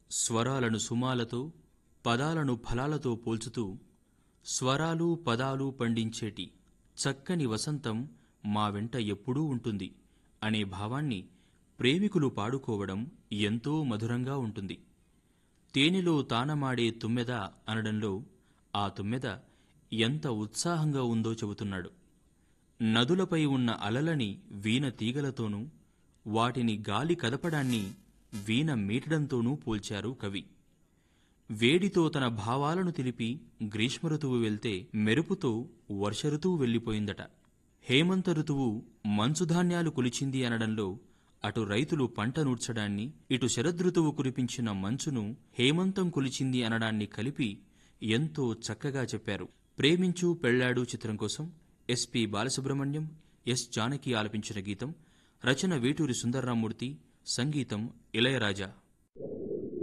స్వరాలను సుమాలతో పదాలను ఫలాలతో పోల్చుతూ స్వరాలు పదాలు పండించేటి చక్కని వసంతం మా వెంట ఎప్పుడూ ఉంటుంది అనే భావాన్ని ప్రేమికులు పాడుకోవడం ఎంతో మధురంగా ఉంటుంది తేనెలో తానమాడే తుమ్మెద అనడంలో ఆ తుమ్మెద ఎంత ఉత్సాహంగా ఉందో చెబుతున్నాడు నదులపై ఉన్న అలలని వీణ తీగలతోనూ వాటిని గాలి కదపడాన్ని వీణ మీటడంతోనూ పోల్చారు కవి వేడితో తన భావాలను తెలిపి గ్రీష్మ ఋతువు వెళ్తే మెరుపుతో వర్ష ఋతువు వెళ్ళిపోయిందట హేమంత ఋతువు మంచుధాన్యాలు కొలిచింది అనడంలో అటు రైతులు పంట నూర్చడాన్ని ఇటు శరదృతువు కురిపించిన మంచును హేమంతం కొలిచింది అనడాన్ని కలిపి ఎంతో చక్కగా చెప్పారు ప్రేమించు పెళ్లాడు చిత్రం కోసం ఎస్పి బాలసుబ్రహ్మణ్యం ఎస్ జానకి ఆలపించిన గీతం రచన వేటూరి సుందర్రామూర్తి సంగీతం ఇళయరాజా